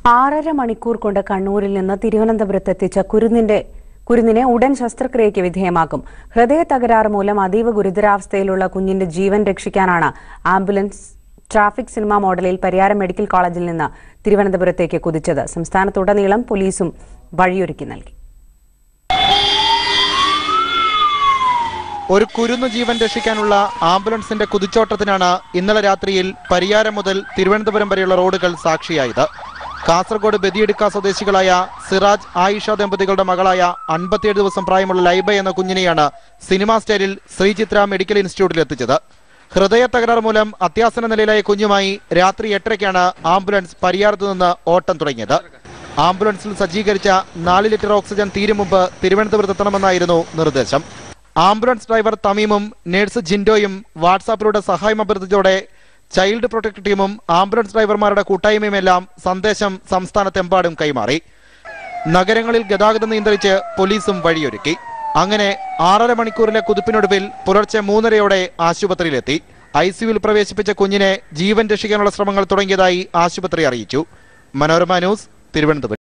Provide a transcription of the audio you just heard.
ആറര മണിക്കൂർ കൊണ്ട് കണ്ണൂരിൽ നിന്ന് തിരുവനന്തപുരത്ത് എത്തിച്ച കുരുന്നിന്റെ കുരുന്നിനെ ഉടൻ ശസ്ത്രക്രിയയ്ക്ക് വിധേയമാക്കും ഹൃദയ തകരാറ് മൂലം അതീവ ഗുരുതരാവസ്ഥയിലുള്ള കുഞ്ഞിന്റെ ജീവൻ രക്ഷിക്കാനാണ് ആംബുലൻസ് ട്രാഫിക് സിനിമ മോഡലിൽ പരിയാരം മെഡിക്കൽ കോളേജിൽ നിന്ന് തിരുവനന്തപുരത്തേക്ക് കുതിച്ചത് സംസ്ഥാനത്തുടനീളം പോലീസും വഴിയൊരുക്കി നൽകി ഒരു കുരുന്നു ജീവൻ രക്ഷിക്കാനുള്ള ആംബുലൻസിന്റെ കുതിച്ചോട്ടത്തിനാണ് ഇന്നലെ രാത്രിയിൽ പരിയാരം മുതൽ തിരുവനന്തപുരം വരെയുള്ള റോഡുകൾ സാക്ഷിയായത് കാസർഗോഡ് ബദിയെടുക്ക സ്വദേശികളായ സിറാജ് ആയിഷ ദമ്പതികളുടെ മകളായ അൻപത്തിയേഴ് ദിവസം പ്രായമുള്ള ലൈബ എന്ന കുഞ്ഞിനെയാണ് സിനിമാ സ്റ്റൈലിൽ ശ്രീചിത്ര മെഡിക്കൽ ഇൻസ്റ്റിറ്റ്യൂട്ടിൽ എത്തിച്ചത് ഹൃദയ തകരാർ മൂലം അത്യാസന നിലയിലായ കുഞ്ഞുമായി രാത്രി എട്ടരയ്ക്കാണ് ആംബുലൻസ് പരിയാരത്ത് നിന്ന് ഓട്ടം തുടങ്ങിയത് ആംബുലൻസിൽ സജ്ജീകരിച്ച നാല് ലിറ്റർ ഓക്സിജൻ തീരും മുമ്പ് തിരുവനന്തപുരത്ത് എത്തണമെന്നായിരുന്നു നിർദ്ദേശം ആംബുലൻസ് ഡ്രൈവർ തമീമും നഴ്സ് ജിൻഡോയും വാട്സാപ്പിലൂടെ സഹായം അഭ്യർത്ഥിച്ചതോടെ ചൈൽഡ് പ്രൊട്ടക്ട് ടീമും ആംബുലൻസ് ഡ്രൈവർമാരുടെ കൂട്ടായ്മയുമെല്ലാം സന്ദേശം സംസ്ഥാനത്തെമ്പാടും കൈമാറി നഗരങ്ങളിൽ ഗതാഗതം നിയന്ത്രിച്ച് പോലീസും വഴിയൊരുക്കി അങ്ങനെ ആറര മണിക്കൂറിലെ കുതിപ്പിനൊടുവിൽ പുലർച്ചെ മൂന്നരയോടെ ആശുപത്രിയിലെത്തി ഐ സിയുവിൽ പ്രവേശിപ്പിച്ച കുഞ്ഞിനെ ജീവൻ രക്ഷിക്കാനുള്ള ശ്രമങ്ങൾ തുടങ്ങിയതായി ആശുപത്രി അറിയിച്ചു മനോരമ ന്യൂസ് തിരുവനന്തപുരം